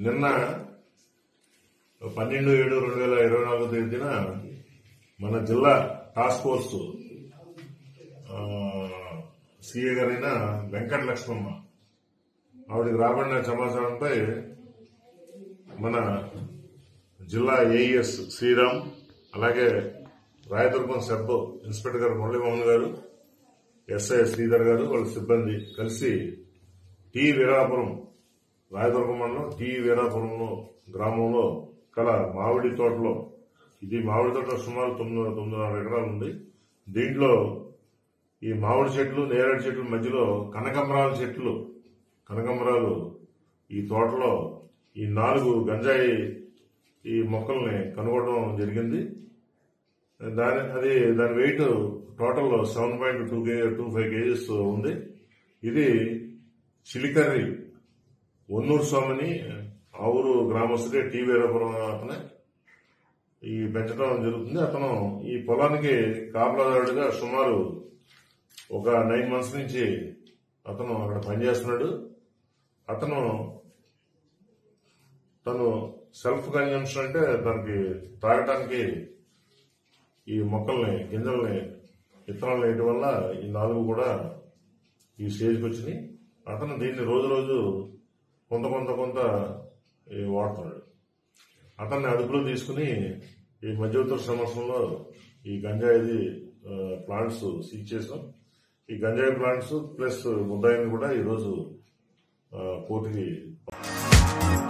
నిన్న పన్నెండు ఏడు రెండు వేల ఇరవై నాలుగో తేదీన మన జిల్లా టాస్క్ ఫోర్స్ సిఏ గారైన వెంకట లక్ష్మమ్మ ఆవిడకి రాబడిన సమాచారంపై మన జిల్లా ఏఈఎస్ శ్రీరామ్ అలాగే రాయదుర్గం సబ్ ఇన్స్పెక్టర్ గారు మురళీమోహన్ గారు ఎస్ఐ శ్రీధర్ గారు వాళ్ళ సిబ్బంది కలిసి టి వీరాపురం రాయదుర్గం మండలం టి వీరాపురంలో గ్రామంలో కల మామిడి తోటలో ఇది మామిడి తోట సుమారు తొమ్మిది తొమ్మిదిన్నర ఎకరాలు ఉంది దీంట్లో ఈ మామిడి చెట్లు నేరేడు చెట్ల మధ్యలో కనకంబరాల చెట్లు కనకంబరాలు ఈ తోటలో ఈ నాలుగు గంజాయి ఈ మొక్కల్ని కనుగొనడం జరిగింది దాని అది దాని weight total seven point two K two five kgs ఉంది ఇది చిలికర్రి ఒన్నూరు స్వామిని ఆ ఊరు గ్రామస్తుడే టీ వీరపురం అతనే ఈ పెంచడం జరుగుతుంది అతను ఈ పొలానికి కాపలాదారుడిగా సుమారు ఒక నైన్ మంత్స్ నుంచి అతను అక్కడ పనిచేస్తున్నాడు అతను తను సెల్ఫ్ కన్జంప్షన్ అంటే తనకి తాగటానికి ఈ మొక్కల్ని గింజల్ని విత్తనాలు వేయటం వల్ల ఈ నాలుగు కూడా ఈ స్టేజ్కి వచ్చినాయి అతను దీన్ని రోజు రోజు కొంత కొంత కొంత ఈ వాడుతున్నాడు అతన్ని అదుపులో తీసుకుని ఈ మధ్యవర్తుల సంవత్సరంలో ఈ గంజాయిది ప్లాంట్స్ సీజ్ చేసాం ఈ గంజాయి ప్లాంట్స్ ప్లస్ ముద్దాయిని కూడా ఈరోజు ఆ, కోర్టుకి